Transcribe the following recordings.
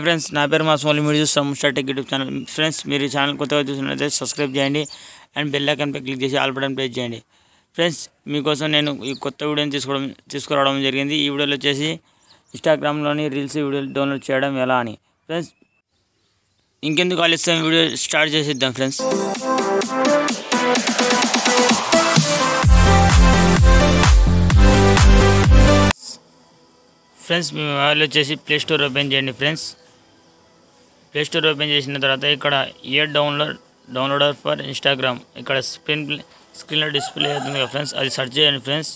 friends నా పేరు మా స్మాల్ మీరు చూస్తాం స్టార్ట్ యూట్యూబ్ ఛానల్ ఫ్రెండ్స్ మీరు ఈ ఛానల్ కొత్తగా చూసినట్లయితే సబ్స్క్రైబ్ చేయండి అండ్ బెల్ ఐకాన్పై క్లిక్ చేసి ఆల్ బటన్ ప్రెస్ చేయండి ఫ్రెండ్స్ మీకోసం నేను ఈ కొత్త వీడియోని తీసుకోవడం తీసుకురావడం జరిగింది ఈ వీడియోలో వచ్చేసి ఇన్స్టాగ్రామ్లోని రీల్స్ వీడియోలు డౌన్లోడ్ చేయడం ఎలా అని ఫ్రెండ్స్ ఇంకెందుకు ఆలస్యం వీడియో స్టార్ట్ చేసేద్దాం ఫ్రెండ్స్ ఫ్రెండ్స్ మీ మొబైల్ వచ్చేసి ప్లే స్టోర్ ఓపెన్ చేయండి ఫ్రెండ్స్ ప్లే స్టోర్ ఓపెన్ చేసిన తర్వాత ఇక్కడ a download downloader for Instagram ఇక్కడ స్క్రీన్ స్క్రీన్లో డిస్ప్లే అవుతుంది కదా ఫ్రెండ్స్ అది సెర్చ్ చేయండి ఫ్రెండ్స్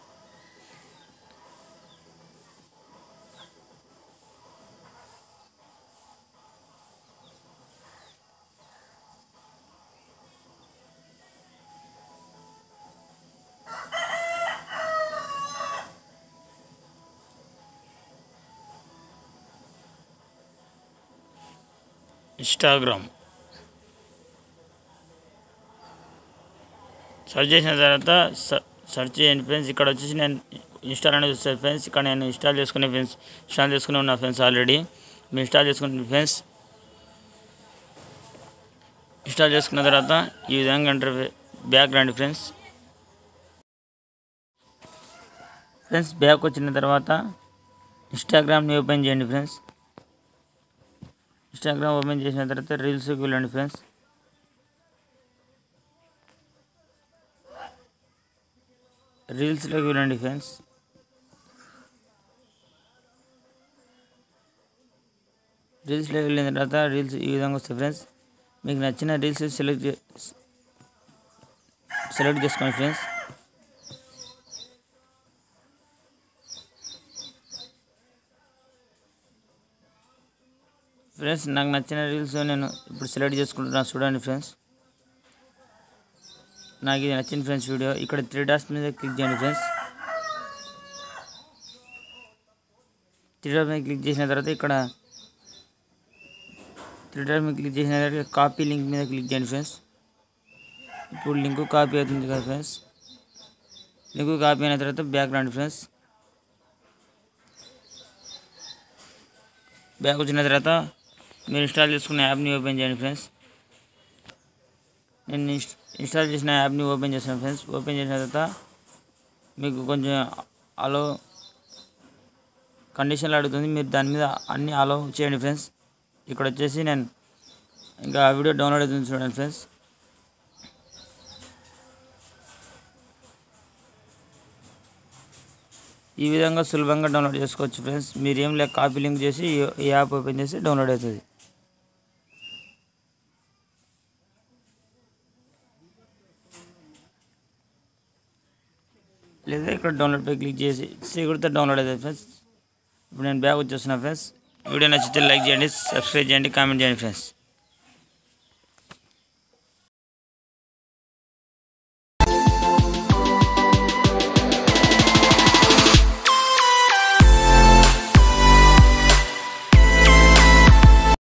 ఇన్స్టాగ్రామ్ సెర్చ్ చేసిన తర్వాత సెర్చ్ చేయండి ఫ్రెండ్స్ ఇక్కడ వచ్చేసి నేను ఇన్స్టాల్ అనేది వస్తుంది ఫ్రెండ్స్ ఇక్కడ నేను ఇన్స్టాల్ చేసుకునే ఫ్రెండ్స్ ఇన్స్టాల్ చేసుకుని ఉన్నా ఫ్రెండ్స్ ఆల్రెడీ మీరు ఇన్స్టాల్ చేసుకున్న ఫ్రెండ్స్ ఇన్స్టాల్ చేసుకున్న తర్వాత ఈ విధంగా అంటారు బ్యాక్ రండి ఫ్రెండ్స్ ఫ్రెండ్స్ బ్యాక్ వచ్చిన తర్వాత ఇన్స్టాగ్రామ్ని ఓపెన్ చేయండి ఫ్రెండ్స్ ఇన్స్టాగ్రామ్ ఓపెన్ చేసిన తర్వాత రీల్స్కి వెళ్ళండి ఫ్రెండ్స్ రీల్స్లోకి వెళ్ళండి ఫ్రెండ్స్ రీల్స్లోకి వెళ్ళిన తర్వాత రీల్స్ ఈ విధంగా వస్తాయి ఫ్రెండ్స్ మీకు నచ్చిన రీల్స్ సెలెక్ట్ చే సెలెక్ట్ చేసుకోండి ఫ్రెండ్స్ ఫ్రెండ్స్ నాకు నచ్చిన రీల్స్ నేను ఇప్పుడు సెలెక్ట్ చేసుకుంటున్నాను చూడండి ఫ్రెండ్స్ నాకు ఇది నచ్చింది ఫ్రెండ్స్ వీడియో ఇక్కడ త్రీ డాట్స్ మీద క్లిక్ చేయండి ఫ్రెండ్స్ త్రీ డాట్ మీద క్లిక్ చేసిన తర్వాత ఇక్కడ త్రీ డాట్ మీద క్లిక్ చేసిన తర్వాత కాపీ లింక్ మీద క్లిక్ చేయండి ఫ్రెండ్స్ ఇప్పుడు లింక్ కాపీ అవుతుంది కదా ఫ్రెండ్స్ లింక్ కాపీ అయిన తర్వాత బ్యాక్ రండి ఫ్రెండ్స్ బ్యాక్ వచ్చిన తర్వాత మీరు ఇన్స్టాల్ చేసుకున్న యాప్ని ఓపెన్ చేయండి ఫ్రెండ్స్ నేను ఇన్స్- ఇన్స్టాల్ చేసిన యాప్ని ఓపెన్ చేశాను ఫ్రెండ్స్ ఓపెన్ చేసిన తర్వాత మీకు కొంచెం అలో కండిషన్లు అడుగుతుంది మీరు దాని మీద అన్ని అలో చేయండి ఫ్రెండ్స్ ఇక్కడ వచ్చేసి నేను ఇంకా ఆ వీడియో డౌన్లోడ్ అవుతుంది చూడండి ఫ్రెండ్స్ ఈ విధంగా సులభంగా డౌన్లోడ్ చేసుకోవచ్చు ఫ్రెండ్స్ మీరు ఏం లేక కాపీ లింక్ చేసి ఈ- ఈ యాప్ ఓపెన్ చేసి డౌన్లోడ్ అవుతుంది లేదా ఇక్కడ డౌన్లోడ్ పై క్లిక్ చేసి సీకుడితే డౌన్లోడ్ అవుతుంది ఫ్రెండ్స్ ఇప్పుడు నేను బ్యాగ్ వచ్చేస్తున్నా ఫ్రెండ్స్ వీడియో నచ్చితే లైక్ చేయండి సబ్స్క్రైబ్ చేయండి కామెంట్ చేయండి ఫ్రెండ్స్